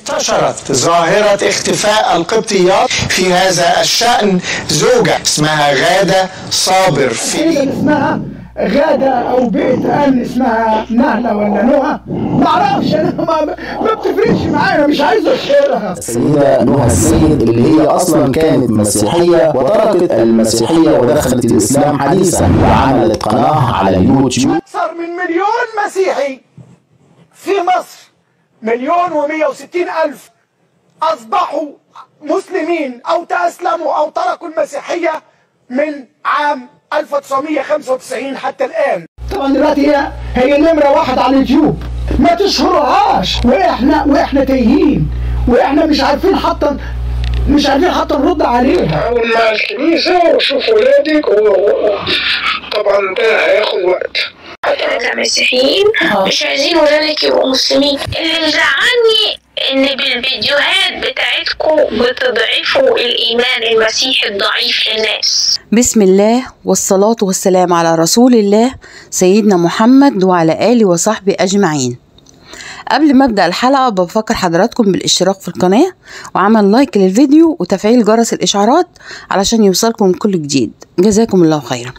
انتشرت ظاهرة اختفاء القبطيات في هذا الشأن زوجة اسمها غادة صابر في تقريبا اسمها غادة أو بيت أمن اسمها نهلة ولا نهى معرفش أنا ما, ما بتفرقش معايا مش عايز أشهرها السيدة نهى السيد اللي هي أصلا كانت مسيحية وتركت المسيحية ودخلت الإسلام حديثا وعملت قناة على اليوتيوب أكثر من مليون مسيحي في مصر مليون ومية وستين ألف أصبحوا مسلمين أو تأسلموا أو تركوا المسيحية من عام 1995 حتى الآن طبعا دلوقتي هي هي نمرة واحد على اليوتيوب ما تشهرهاش واحنا واحنا تايهين واحنا مش عارفين حتى مش عارفين حتى نرد عليها تعاون مع الكنيسة وشوف ولادك وطبعا ده هياخد وقت احنا كمسيحيين مش عايزين ولادك يبقوا مسلمين اللي مزعلني ان بالفيديوهات بتاعتكم بتضعفوا الايمان المسيحي الضعيف للناس بسم الله والصلاة والسلام على رسول الله سيدنا محمد وعلى آله وصحبه أجمعين قبل ما أبدأ الحلقة بفكر حضراتكم بالاشتراك في القناة وعمل لايك للفيديو وتفعيل جرس الإشعارات علشان يوصلكم كل جديد جزاكم الله خيرا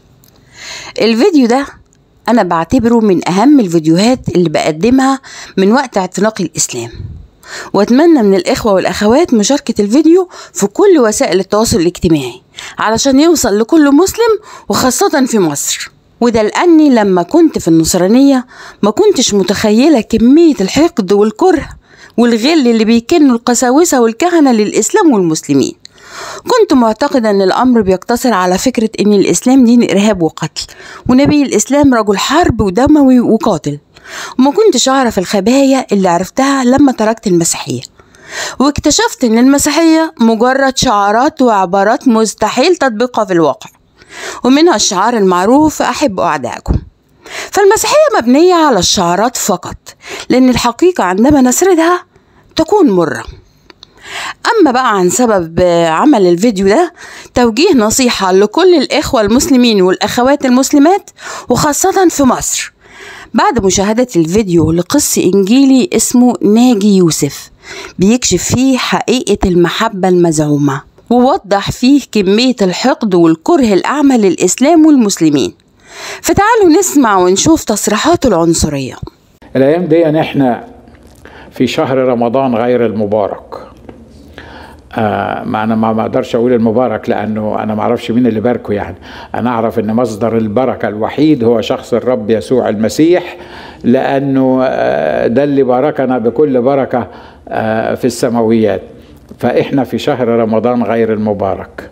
الفيديو ده أنا بعتبره من أهم الفيديوهات اللي بقدمها من وقت اعتناق الإسلام وأتمنى من الإخوة والأخوات مشاركة الفيديو في كل وسائل التواصل الاجتماعي علشان يوصل لكل مسلم وخاصة في مصر وده لأني لما كنت في النصرانية ما كنتش متخيلة كمية الحقد والكره والغل اللي بيكنوا القساوسة والكهنة للإسلام والمسلمين كنت معتقدة أن الأمر بيقتصر على فكرة أن الإسلام دين إرهاب وقتل ونبي الإسلام رجل حرب ودموي وقاتل وما كنتش أعرف الخبايا اللي عرفتها لما تركت المسيحية واكتشفت أن المسيحية مجرد شعارات وعبارات مستحيل تطبيقها في الواقع ومنها الشعار المعروف أحب أعدائكم فالمسيحية مبنية على الشعارات فقط لأن الحقيقة عندما نسردها تكون مرة أما بقى عن سبب عمل الفيديو ده توجيه نصيحة لكل الإخوة المسلمين والأخوات المسلمات وخاصة في مصر بعد مشاهدة الفيديو لقس إنجيلي اسمه ناجي يوسف بيكشف فيه حقيقة المحبة المزعومة ووضح فيه كمية الحقد والكره الأعمى للإسلام والمسلمين فتعالوا نسمع ونشوف تصريحاته العنصرية الايام دي احنا في شهر رمضان غير المبارك آه ما انا ما اقدرش اقول المبارك لانه انا ما اعرفش مين اللي باركه يعني انا اعرف ان مصدر البركه الوحيد هو شخص الرب يسوع المسيح لانه آه ده اللي باركنا بكل بركه آه في السماويات فاحنا في شهر رمضان غير المبارك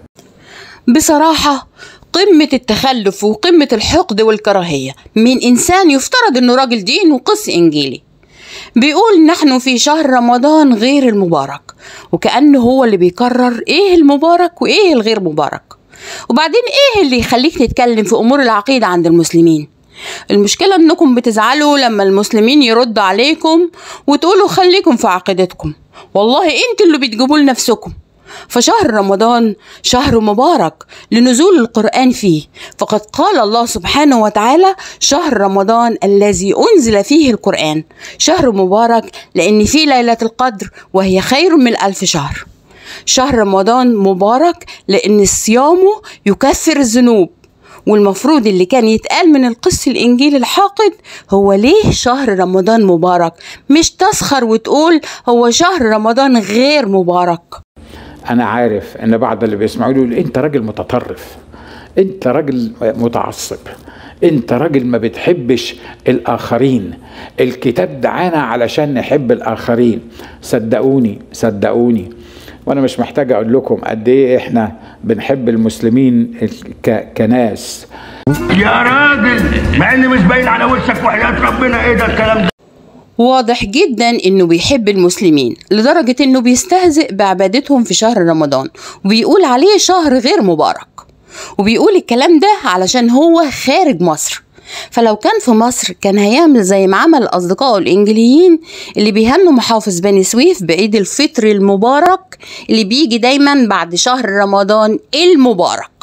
بصراحة قمة التخلف وقمة الحقد والكراهية من إنسان يفترض إنه راجل دين وقس إنجيلي بيقول نحن في شهر رمضان غير المبارك وكأنه هو اللي بيقرر إيه المبارك وإيه الغير مبارك وبعدين إيه اللي يخليك تتكلم في أمور العقيدة عند المسلمين المشكلة إنكم بتزعلوا لما المسلمين يردوا عليكم وتقولوا خليكم في عقيدتكم والله انتوا اللي بتجيبوا لنفسكم فشهر رمضان شهر مبارك لنزول القرآن فيه فقد قال الله سبحانه وتعالى شهر رمضان الذي أنزل فيه القرآن شهر مبارك لأن فيه ليلة القدر وهي خير من ألف شهر شهر رمضان مبارك لأن صيامه يكفر الذنوب والمفروض اللي كان يتقال من القس الإنجيل الحاقد هو ليه شهر رمضان مبارك مش تسخر وتقول هو شهر رمضان غير مبارك انا عارف ان بعض اللي بيسمعوا لي يقول انت راجل متطرف انت راجل متعصب انت راجل ما بتحبش الاخرين الكتاب دعانا علشان نحب الاخرين صدقوني صدقوني وانا مش محتاج اقول لكم قد ايه احنا بنحب المسلمين ك- كناس يا راجل مع ان مش باين على وشك وحياة ربنا ايه ده الكلام ده واضح جدا انه بيحب المسلمين لدرجة انه بيستهزئ بعبادتهم في شهر رمضان وبيقول عليه شهر غير مبارك وبيقول الكلام ده علشان هو خارج مصر فلو كان في مصر كان هيعمل زي ما عمل أصدقائه الإنجليين اللي بيهنوا محافظ بني سويف بعيد الفطر المبارك اللي بيجي دايما بعد شهر رمضان المبارك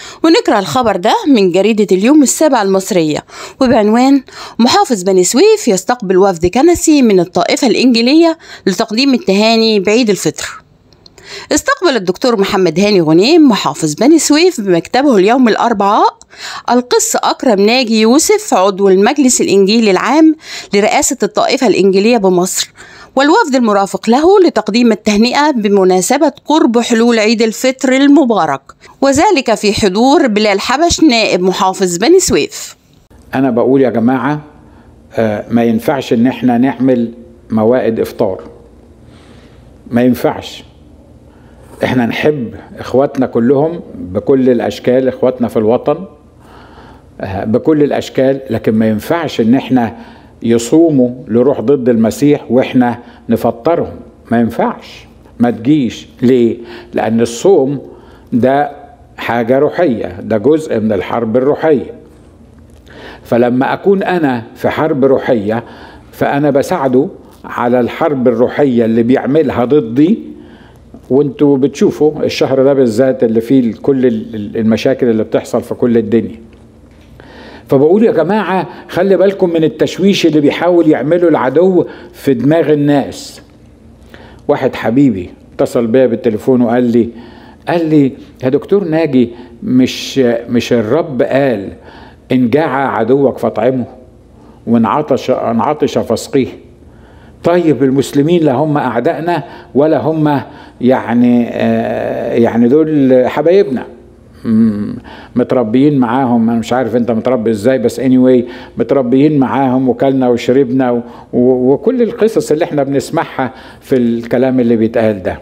ونقرأ الخبر ده من جريدة اليوم السابع المصرية وبعنوان محافظ بني سويف يستقبل وفد كنسي من الطائفة الإنجيلية لتقديم التهاني بعيد الفطر استقبل الدكتور محمد هاني غنيم محافظ بني سويف بمكتبه اليوم الأربعاء القس أكرم ناجي يوسف عضو المجلس الإنجيلي العام لرئاسة الطائفة الإنجيلية بمصر والوفد المرافق له لتقديم التهنئة بمناسبة قرب حلول عيد الفطر المبارك وذلك في حضور بلال حبش نائب محافظ بني سويف انا بقول يا جماعه آه، ما ينفعش ان احنا نعمل موائد افطار ما ينفعش احنا نحب اخواتنا كلهم بكل الاشكال اخواتنا في الوطن آه، بكل الاشكال لكن ما ينفعش ان احنا يصوموا لروح ضد المسيح واحنا نفطرهم ما ينفعش ما تجيش ليه لان الصوم ده حاجه روحيه ده جزء من الحرب الروحيه فلما اكون انا في حرب روحيه فانا بساعده على الحرب الروحيه اللي بيعملها ضدي وانتوا بتشوفوا الشهر ده بالذات اللي فيه كل ال- المشاكل اللي بتحصل في كل الدنيا فبقول يا جماعة خلي بالكم من التشويش اللي بيحاول يعمله العدو في دماغ الناس واحد حبيبي اتصل بيا بالتليفون وقال لي قال لي يا دكتور ناجي مش مش الرب قال ان جاع عدوك فاطعمه وان عطش ان عطش فاسقيه طيب المسلمين لا هم اعدائنا ولا هم يعني آه يعني دول حبايبنا مم، متربيين معاهم انا مش عارف انت متربي ازاي بس anyway متربيين معاهم وكلنا وشربنا و- و- وكل القصص اللي احنا بنسمعها في الكلام اللي بيتقال ده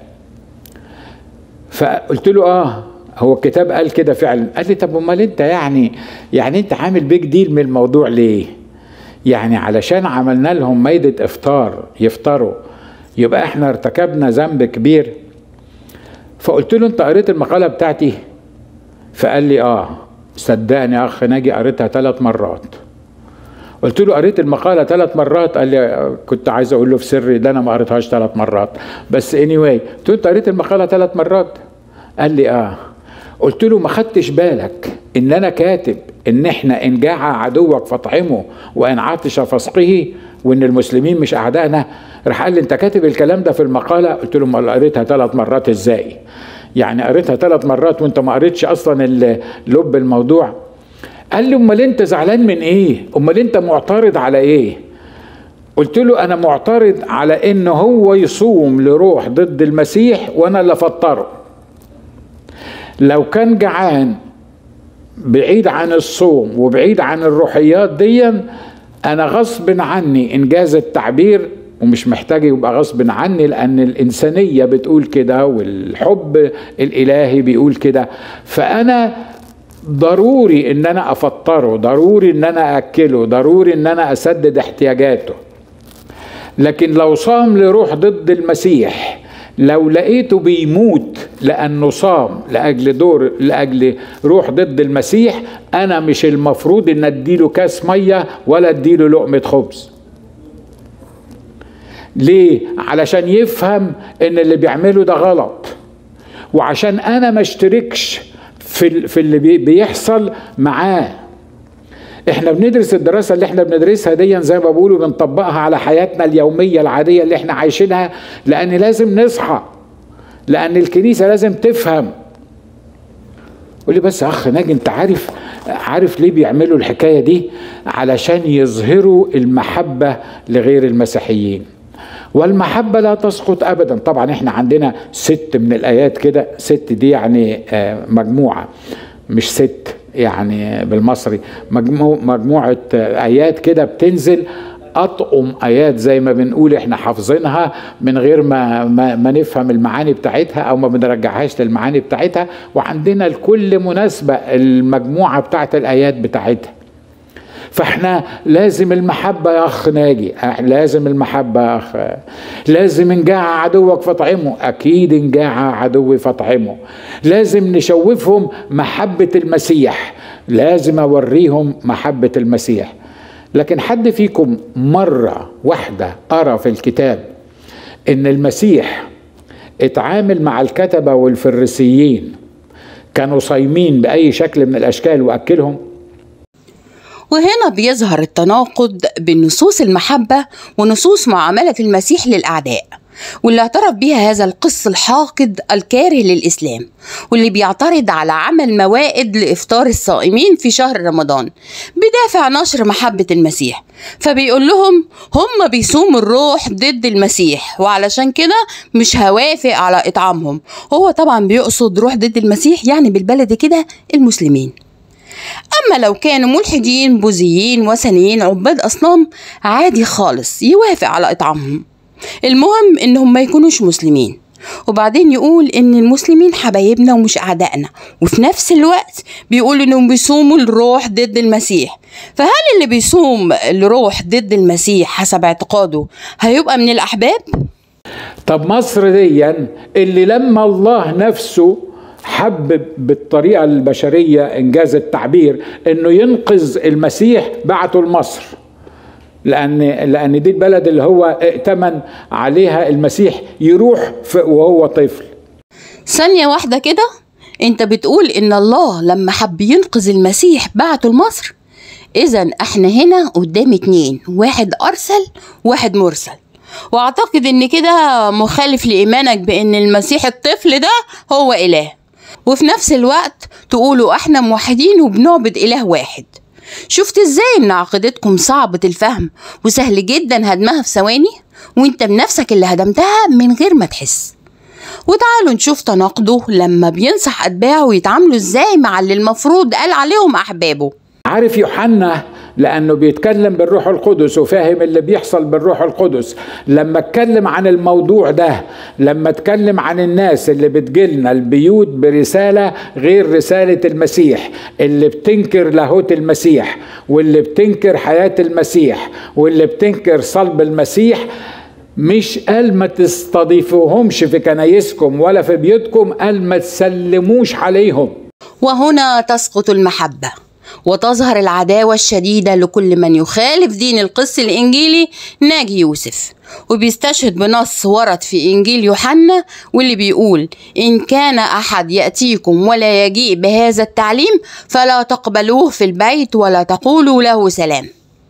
فقلت له اه هو الكتاب قال كده فعلا قال لي طب امال انت يعني يعني انت عامل بيج ديل من الموضوع ليه يعني علشان عملنا لهم ميدة افطار يفطروا يبقى احنا ارتكبنا ذنب كبير فقلت له انت قريت المقالة بتاعتي فقال لي اه صدقني يا اخ ناجي قريتها ثلاث مرات قلت له قريت المقالة ثلاث مرات قال لي آه، كنت عايز اقول له في سري ده انا ما قريتهاش ثلاث مرات بس اني anyway. قلت له انت قريت المقالة ثلاث مرات قال لي اه قلت له ما خدتش بالك ان انا كاتب ان احنا ان جاع عدوك فاطعمه وان عطش فاسقه وان المسلمين مش اعدائنا راح قال لي انت كاتب الكلام ده في المقاله قلت له امال قريتها ثلاث مرات ازاي يعني قريتها ثلاث مرات وانت ما قريتش اصلا ال- لب الموضوع قال لي امال انت زعلان من ايه امال انت معترض على ايه قلت له انا معترض على ان هو يصوم لروح ضد المسيح وانا اللي افطره لو كان جعان بعيد عن الصوم وبعيد عن الروحيات دي انا غصب عني انجاز التعبير ومش محتاج يبقى غصب عني لان الانسانيه بتقول كده والحب الالهي بيقول كده فانا ضروري ان انا افطره ضروري ان انا اكله ضروري ان انا اسدد احتياجاته لكن لو صام لروح ضد المسيح لو لقيته بيموت لانه صام لاجل دور لاجل روح ضد المسيح انا مش المفروض ان اديله كاس ميه ولا اديله لقمه خبز ليه علشان يفهم ان اللي بيعمله ده غلط وعشان انا ما اشتركش في ال- في اللي بي- بيحصل معاه احنا بندرس الدراسة اللي احنا بندرسها دي زي ما بقولوا بنطبقها على حياتنا اليومية العادية اللي احنا عايشينها لان لازم نصحى لان الكنيسة لازم تفهم قول لي بس يا اخ ناجي انت عارف عارف ليه بيعملوا الحكاية دي علشان يظهروا المحبة لغير المسيحيين والمحبة لا تسقط أبدا طبعا احنا عندنا ست من الآيات كده ست دي يعني آه، مجموعة مش ست يعني بالمصري مجمو مجموعة آه، آيات كده بتنزل أطقم آيات زي ما بنقول احنا حافظينها من غير ما, ما, ما نفهم المعاني بتاعتها أو ما بنرجعهاش للمعاني بتاعتها وعندنا لكل مناسبة المجموعة بتاعت الآيات بتاعتها فاحنا لازم المحبة يا أخ ناجي لازم المحبة يا أخ لازم إن جاع عدوك فاطعمه أكيد إن جاع عدوي فاطعمه لازم نشوفهم محبة المسيح لازم أوريهم محبة المسيح لكن حد فيكم مرة واحدة أرى في الكتاب إن المسيح اتعامل مع الكتبة والفريسيين كانوا صايمين بأي شكل من الأشكال وأكلهم وهنا بيظهر التناقض بين نصوص المحبة ونصوص معاملة المسيح للأعداء واللي اعترف بيها هذا القس الحاقد الكاره للإسلام واللي بيعترض على عمل موائد لإفطار الصائمين في شهر رمضان بدافع نشر محبة المسيح فبيقول لهم هم بيصوموا الروح ضد المسيح وعلشان كده مش هوافق على إطعامهم هو طبعا بيقصد روح ضد المسيح يعني بالبلد كده المسلمين أما لو كانوا ملحدين بوذيين وثنيين عباد أصنام عادي خالص يوافق على إطعامهم المهم إنهم ما يكونوش مسلمين وبعدين يقول إن المسلمين حبايبنا ومش أعدائنا وفي نفس الوقت بيقول إنهم بيصوموا الروح ضد المسيح فهل اللي بيصوم الروح ضد المسيح حسب اعتقاده هيبقى من الأحباب؟ طب مصر ديا اللي لما الله نفسه حب بالطريقة البشرية إنجاز التعبير إنه ينقذ المسيح بعته لمصر لأن لأن دي البلد اللي هو ائتمن عليها المسيح يروح وهو طفل ثانية واحدة كده انت بتقول ان الله لما حب ينقذ المسيح بعته لمصر اذا احنا هنا قدام اتنين واحد ارسل واحد مرسل واعتقد ان كده مخالف لايمانك بان المسيح الطفل ده هو اله وفي نفس الوقت تقولوا احنا موحدين وبنعبد اله واحد شفت ازاي ان عقيدتكم صعبة الفهم وسهل جدا هدمها في ثواني وانت بنفسك اللي هدمتها من غير ما تحس وتعالوا نشوف تناقضه لما بينصح اتباعه يتعاملوا ازاي مع اللي المفروض قال عليهم احبابه عارف يوحنا لانه بيتكلم بالروح القدس وفاهم اللي بيحصل بالروح القدس لما اتكلم عن الموضوع ده لما اتكلم عن الناس اللي بتجيلنا البيوت برساله غير رساله المسيح اللي بتنكر لاهوت المسيح واللي بتنكر حياه المسيح واللي بتنكر صلب المسيح مش قال ما تستضيفوهمش في كنايسكم ولا في بيوتكم قال ما تسلموش عليهم وهنا تسقط المحبه وتظهر العداوة الشديدة لكل من يخالف دين القس الإنجيلي ناجي يوسف وبيستشهد بنص ورد في إنجيل يوحنا واللي بيقول إن كان أحد يأتيكم ولا يجيء بهذا التعليم فلا تقبلوه في البيت ولا تقولوا له سلام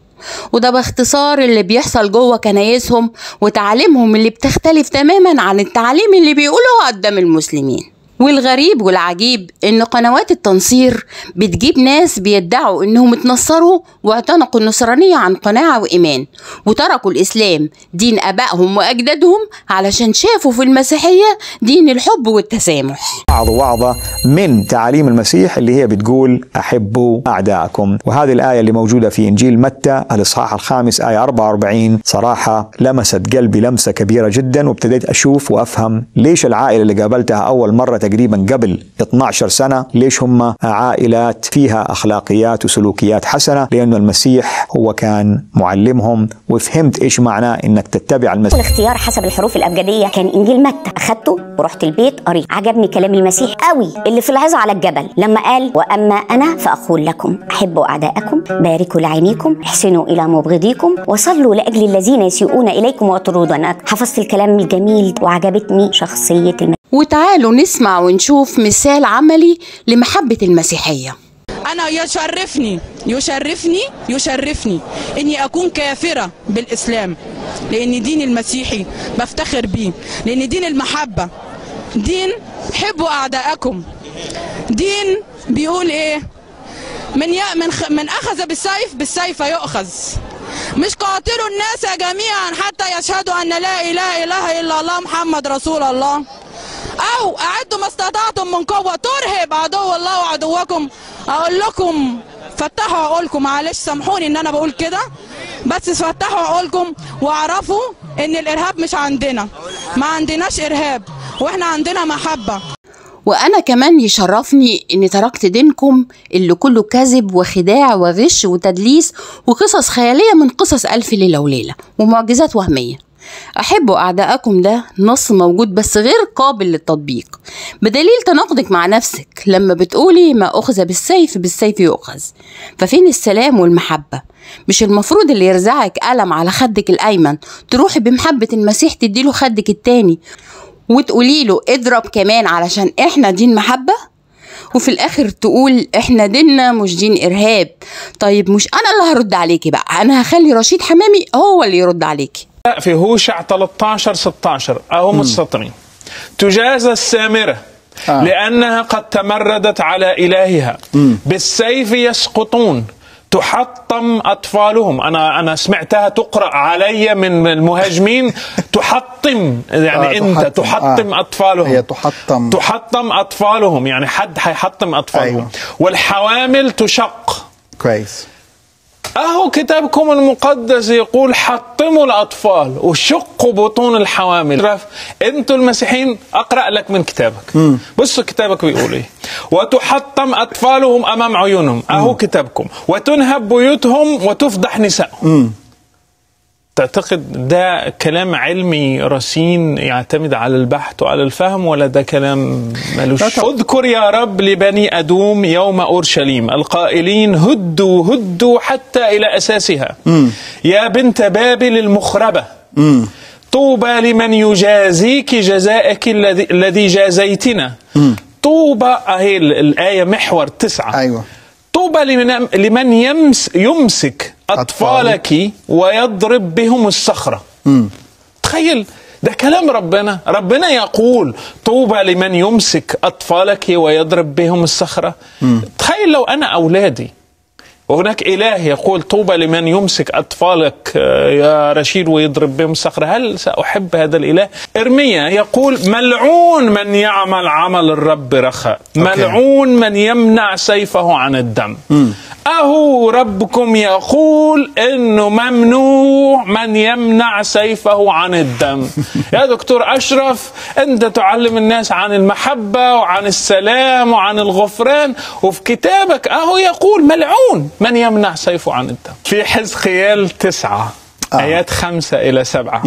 وده باختصار اللي بيحصل جوه كنايسهم وتعاليمهم اللي بتختلف تماما عن التعاليم اللي بيقولوها قدام المسلمين والغريب والعجيب ان قنوات التنصير بتجيب ناس بيدعوا انهم اتنصروا واعتنقوا النصرانية عن قناعة وايمان وتركوا الاسلام دين ابائهم واجدادهم علشان شافوا في المسيحية دين الحب والتسامح بعض وعظة من تعاليم المسيح اللي هي بتقول أحبوا أعداءكم وهذه الآية اللي موجودة في إنجيل متى الإصحاح الخامس آية 44 صراحة لمست قلبي لمسة كبيرة جدا وابتديت أشوف وأفهم ليش العائلة اللي قابلتها أول مرة تقريبا قبل 12 سنة ليش هم عائلات فيها أخلاقيات وسلوكيات حسنة لأنه المسيح هو كان معلمهم وفهمت إيش معناه إنك تتبع المسيح الاختيار حسب الحروف الابجديه كان انجيل متى اخدته ورحت البيت قريت عجبني كلام المسيح قوي اللي في العظه على الجبل لما قال واما انا فاقول لكم احبوا اعداءكم باركوا لعينيكم احسنوا الى مبغضيكم وصلوا لاجل الذين يسيئون اليكم ويطردون حفظت الكلام الجميل وعجبتني شخصيه المسيح وتعالوا نسمع ونشوف مثال عملي لمحبة المسيحية أنا يشرفني يشرفني يشرفني إني أكون كافرة بالإسلام لأن دين المسيحي بفتخر بيه لأن دين المحبة دين حبوا أعداءكم دين بيقول إيه من ي... من خ... من أخذ بالسيف بالسيف يؤخذ مش قاتلوا الناس جميعا حتى يشهدوا أن لا إله إله إلا الله محمد رسول الله أو أعدوا ما استطعتم من قوة ترهب عدو الله وعدوكم أقول لكم فتحوا عقولكم معلش سامحوني إن أنا بقول كده بس فتحوا عقولكم واعرفوا إن الإرهاب مش عندنا ما عندناش إرهاب وإحنا عندنا محبة وأنا كمان يشرفني إني تركت دينكم اللي كله كذب وخداع وغش وتدليس وقصص خيالية من قصص ألف ليلة وليلة ومعجزات وهمية أحبوا أعداءكم ده نص موجود بس غير قابل للتطبيق بدليل تناقضك مع نفسك لما بتقولي ما أخذ بالسيف بالسيف يؤخذ ففين السلام والمحبة مش المفروض اللي يرزعك قلم على خدك الأيمن تروحي بمحبة المسيح تديله خدك التاني وتقولي له اضرب كمان علشان احنا دين محبة وفي الاخر تقول احنا ديننا مش دين ارهاب طيب مش انا اللي هرد عليكي بقى انا هخلي رشيد حمامي هو اللي يرد عليكي في هوشع 13 16 اهم السطرين تجازى السامره آه. لانها قد تمردت على الهها بالسيف يسقطون تحطم اطفالهم انا انا سمعتها تقرا علي من المهاجمين تحطم يعني آه، انت تحطم. تحطم آه. اطفالهم هي تحطم تحطم اطفالهم يعني حد حيحطم اطفالهم أيوة. والحوامل تشق كويس اهو كتابكم المقدس يقول حطموا الاطفال وشقوا بطون الحوامل رف- انتوا المسيحيين اقرا لك من كتابك بص كتابك بيقول ايه وتحطم اطفالهم امام عيونهم اهو كتابكم وتنهب بيوتهم وتفضح نسائهم تعتقد ده كلام علمي رصين يعتمد على البحث وعلى الفهم ولا ده كلام ملوش اذكر يا رب لبني أدوم يوم أورشليم القائلين هدوا هدوا حتى إلى أساسها يا بنت بابل المخربة طوبى لمن يجازيك جزاءك الذي الذي جازيتنا طوبى أهي ال- الآية محور تسعة أيوة طوبى لمن, لمن يمس يمسك أطفالك ويضرب بهم الصخرة تخيل ده كلام ربنا ربنا يقول طوبى لمن يمسك أطفالك ويضرب بهم الصخرة تخيل لو أنا أولادي وهناك إله يقول طوبى لمن يمسك أطفالك آه، يا رشيد ويضرب بهم الصخرة هل سأحب هذا الإله إرميا يقول ملعون من يعمل عمل الرب رخاء ملعون من يمنع سيفه عن الدم أهو ربكم يقول إنه ممنوع من يمنع سيفه عن الدم يا دكتور أشرف أنت تعلم الناس عن المحبة وعن السلام وعن الغفران وفي كتابك أهو يقول ملعون من يمنع سيفه عن الدم في حزقيال تسعة آه. آيات خمسة إلى سبعة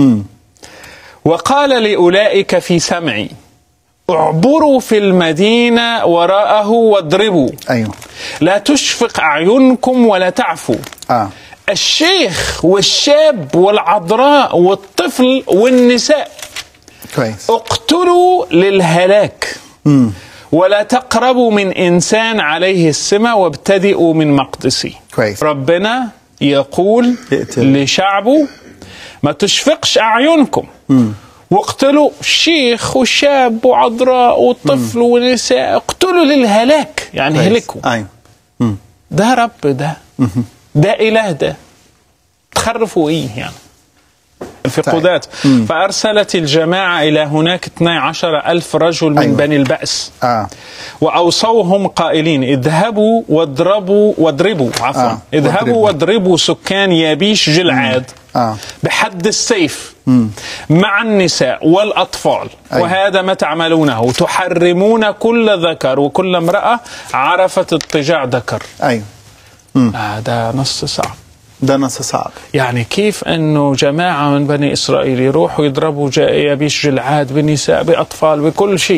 وقال لأولئك في سمعي اعبروا في المدينة وراءه واضربوا أيوة لا تشفق أعينكم ولا تعفوا آه. الشيخ والشاب والعذراء والطفل والنساء كويس اقتلوا للهلاك ولا تقربوا من إنسان عليه السمة وابتدئوا من مقدسي كويس ربنا يقول اقتل. لشعبه ما تشفقش أعينكم واقتلوا الشيخ والشاب وعذراء والطفل والنساء اقتلوا للهلاك يعني كويس. هلكوا أيوة ده رب ده ده إله ده تخرفوا إيه يعني في طيب. قودات فأرسلت الجماعة إلى هناك 12 ألف رجل من أيوة. بني البأس آه. وأوصوهم قائلين اذهبوا واضربوا واضربوا عفوا آه. اذهبوا واضربوا. واضربوا سكان يابيش جلعاد آه. بحد السيف مع النساء والأطفال أيوة. وهذا ما تعملونه تحرمون كل ذكر وكل امرأة عرفت اضطجاع ذكر أيوة هذا نص صعب ده نص صعب يعني كيف انه جماعه من بني اسرائيل يروحوا يضربوا جا- يابيش جلعاد بنساء باطفال بكل شيء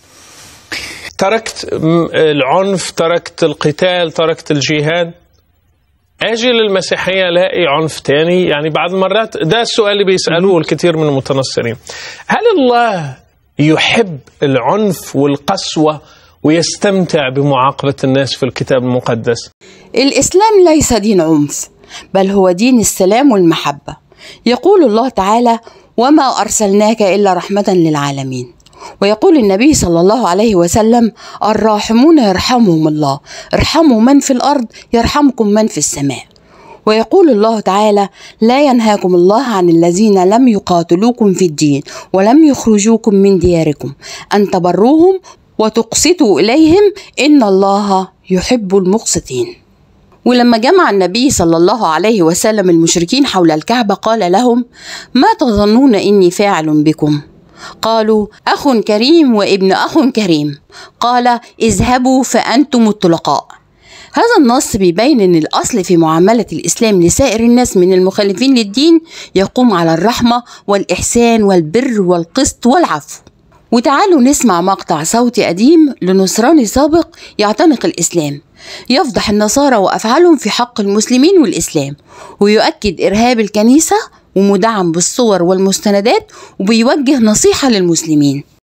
تركت م- العنف تركت القتال تركت الجهاد اجي للمسيحيه الاقي عنف تاني يعني بعض المرات ده السؤال اللي بيسالوه الكثير من المتنصرين هل الله يحب العنف والقسوه ويستمتع بمعاقبه الناس في الكتاب المقدس الإسلام ليس دين عنف بل هو دين السلام والمحبة يقول الله تعالى وما أرسلناك إلا رحمة للعالمين ويقول النبي صلى الله عليه وسلم الراحمون يرحمهم الله ارحموا من في الأرض يرحمكم من في السماء ويقول الله تعالى لا ينهاكم الله عن الذين لم يقاتلوكم في الدين ولم يخرجوكم من دياركم أن تبروهم وتقسطوا إليهم إن الله يحب المقسطين ولما جمع النبي صلى الله عليه وسلم المشركين حول الكعبة قال لهم ما تظنون إني فاعل بكم قالوا أخ كريم وابن أخ كريم قال اذهبوا فأنتم الطلقاء هذا النص بيبين ان الاصل في معامله الاسلام لسائر الناس من المخالفين للدين يقوم على الرحمه والاحسان والبر والقسط والعفو وتعالوا نسمع مقطع صوتي قديم لنصراني سابق يعتنق الاسلام يفضح النصارى وافعالهم في حق المسلمين والاسلام ويؤكد ارهاب الكنيسه ومدعم بالصور والمستندات وبيوجه نصيحه للمسلمين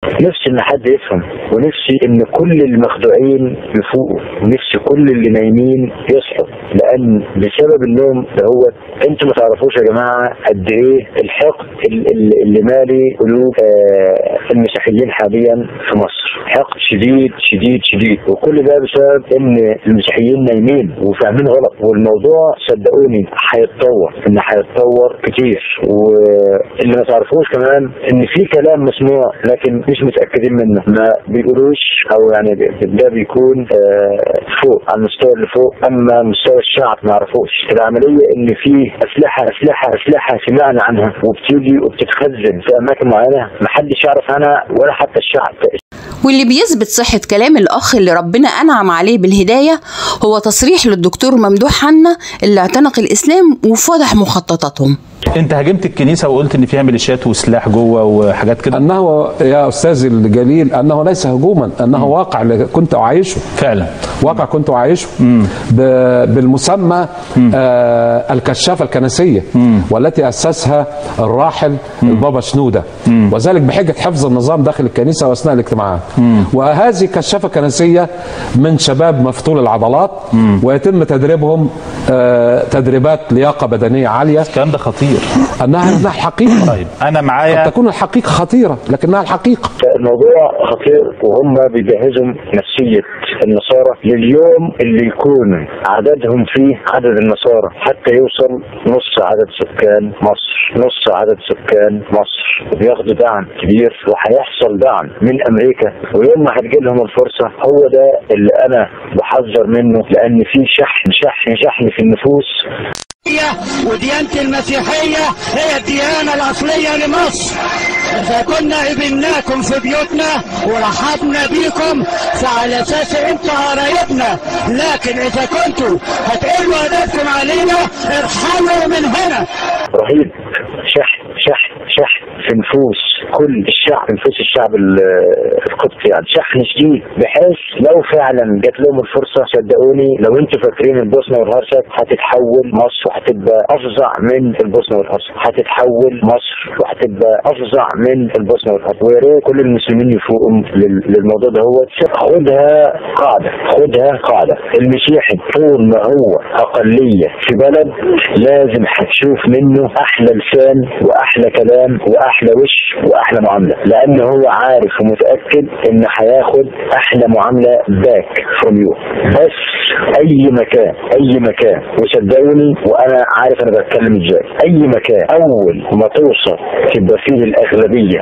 نفسي ان حد يفهم ونفسي ان كل المخدوعين يفوقوا ونفسي كل اللي نايمين يصحوا لان بسبب النوم هو انتوا ما تعرفوش يا جماعه قد ايه الحقد ال- ال- اللي مالي قلوب آه، المسيحيين حاليا في مصر حقد شديد شديد شديد وكل ده بسبب ان المسيحيين نايمين وفاهمين غلط والموضوع صدقوني هيتطور ان هيتطور كتير واللي ما تعرفوش كمان ان في كلام مسموع لكن مش متاكدين منه ما بيقولوش او يعني ده بيكون آه، فوق على المستوى اللي فوق اما مستوى الشعب ما يعرفوش العمليه ان في اسلحه اسلحه اسلحه سمعنا عنها وبتيجي وبتتخزن في اماكن معينه محدش يعرف عنها ولا حتى الشعب واللي بيثبت صحة كلام الأخ اللي ربنا أنعم عليه بالهداية هو تصريح للدكتور ممدوح حنا اللي اعتنق الإسلام وفضح مخططاتهم انت هاجمت الكنيسه وقلت ان فيها ميليشيات وسلاح جوه وحاجات كده انه يا استاذ الجليل انه ليس هجوما انه واقع اللي كنت اعيشه فعلا واقع كنت اعيشه ب- بالمسمى آه الكشافه الكنسيه والتي اسسها الراحل البابا شنوده وذلك بحجه حفظ النظام داخل الكنيسه واثناء الاجتماعات وهذه كشافه كنسيه من شباب مفتول العضلات ويتم تدريبهم آه تدريبات لياقه بدنيه عاليه الكلام ده خطير انها انها الحقيقه طيب انا معايا قد تكون الحقيقه خطيره لكنها الحقيقه الموضوع خطير وهم بيجهزوا نفسية النصارى لليوم اللي يكون عددهم فيه عدد النصارى حتى يوصل نص عدد سكان مصر نص عدد سكان مصر بياخدوا دعم كبير وهيحصل دعم من امريكا ويوم ما هتجي لهم الفرصة هو ده اللي انا بحذر منه لان في شحن شحن شحن في النفوس وديانة المسيحية هي الديانة الأصلية لمصر إذا كنا قبلناكم في بيوتنا ورحبنا بيكم فعلى أساس أنتوا قرايبنا لكن إذا كنتوا هتقلوا أدبكم علينا ارحلوا من هنا رهيب شحن شحن شحن في نفوس كل الشعب نفوس الشعب ال- القبطي يعني شحن شديد بحيث لو فعلا جات لهم الفرصه صدقوني لو انتوا فاكرين البوسنه والهرسك هتتحول مصر وهتبقى افظع من البوسنه والهرسك هتتحول مصر وهتبقى افظع من البوسنه والهرسك ويا ريت كل المسلمين يفوقوا لل- للموضوع ده هو خدها قاعده خدها قاعده المسيحي طول ما هو اقليه في بلد لازم هتشوف منه احلى لسان واحلى كلام واحلى وش واحلى معامله لان هو عارف ومتاكد ان هياخد احلى معامله باك فروم يو بس اي مكان اي مكان وصدقوني وانا عارف انا بتكلم ازاي اي مكان اول ما توصل تبقى فيه الاغلبيه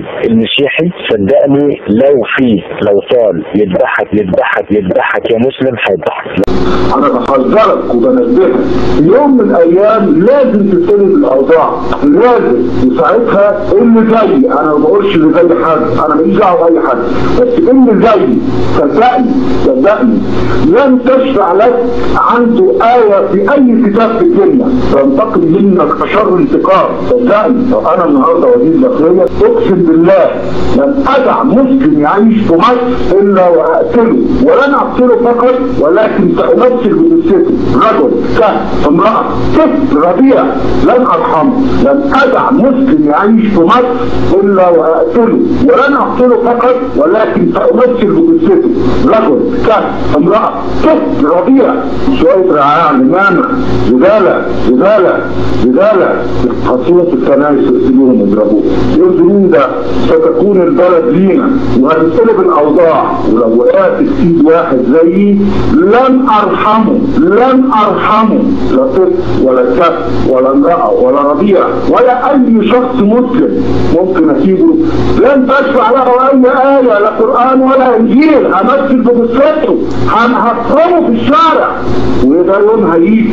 للمسيحي صدقني لو فيه لو طال يذبحك يذبحك يذبحك يا مسلم هيذبحك انا بحذرك وبنبهك في يوم من الايام لازم تستند الاوضاع لازم وساعتها اللي زي انا ما بقولش اللي زي حد انا ماليش دعوه باي حد بس اللي زي صدقني صدقني لن تشفع لك عنده آية في أي كتاب في الدنيا تنتقم منك فشر انتقام صدقني لو أنا النهارده وزير داخلية أقسم بالله لن أدع مسلم يعيش في مصر إلا وأقتله ولن أقتله فقط ولكن سأمثل بجثته رجل كهف امرأة طفل رضيع لن أرحمه لن أدع مسلم يعيش في مصر إلا وأقتله ولن أقتله فقط ولكن سأمثل بجثته رجل كهف امرأة طفل رضيع شوية رعاع لمامة زبالة زبالة زبالة خاصية الكنائس يقتلوهم يضربوهم يقتلون ده ستكون البلد لينا وهتتقلب الأوضاع ولو وقعت في ايد واحد زيي لن أرحمه لن أرحمه لا طفل ولا كهف ولا امرأة ولا رضيع ولا أي شخص مسلم ممكن أسيبه لن تشفع له أي آية لا قرآن ولا إنجيل همثل بجثته هنهفره في الشارع وده يوم هيجي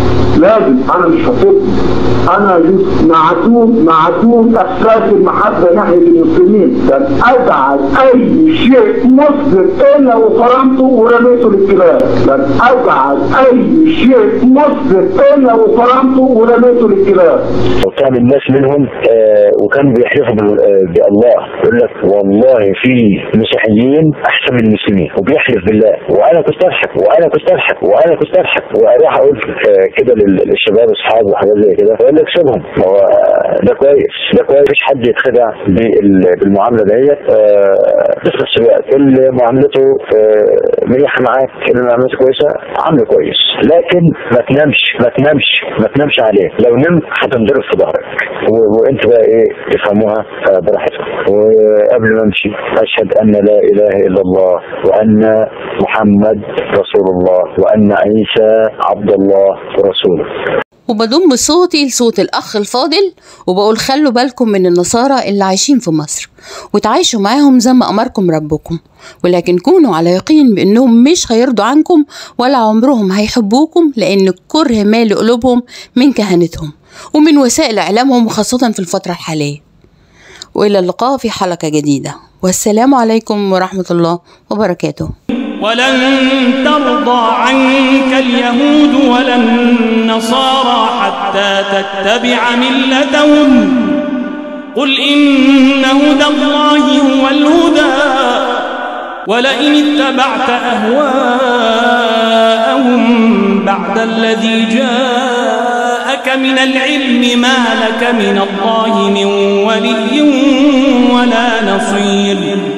لازم انا مش هسيبه انا يوسف معدوم معدوم احساس المحبه ناحيه المسلمين لن اجعل اي شيء مسلم الا وفرمته ورميته للكلاب لن اجعل اي شيء مسلم الا وفرمته ورميته للكلاب وكان الناس منهم آه وكانوا بيحلفوا بال- آه، بالله يقول لك والله في مسيحيين احسن من المسلمين وبيحلف بالله وانا كنت اضحك وانا كنت اضحك وانا كنت اضحك واروح اقول آه، كده لل- للشباب اصحابي وحاجات زي كده يقول لك سيبهم ما هو ده كويس ده كويس مفيش حد يتخدع بال- بالمعامله ديت آه، بس نفس الوقت اللي معاملته آه، مريحه معاك اللي معاملته كويسه عامله كويس لكن ما تنامش ما تنامش ما تنامش عليه لو نمت هتنضرب في ظهرك و- وانت بقى ايه تفهموها آه، براحتك وقبل ما امشي اشهد ان لا اله الا الله وان محمد رسول الله وان عيسى عبد الله ورسوله وبضم صوتي لصوت الأخ الفاضل وبقول خلوا بالكم من النصارى اللي عايشين في مصر وتعايشوا معاهم زي ما أمركم ربكم ولكن كونوا على يقين بأنهم مش هيرضوا عنكم ولا عمرهم هيحبوكم لأن الكره مال قلوبهم من كهنتهم ومن وسائل إعلامهم وخاصة في الفترة الحالية وإلى اللقاء في حلقة جديدة والسلام عليكم ورحمة الله وبركاته ولن ترضى عنك اليهود ولا النصارى حتى تتبع ملتهم قل إن هدى الله هو الهدى ولئن اتبعت أهواءهم بعد الذي جاءك من العلم ما لك من الله من ولي ولا نصير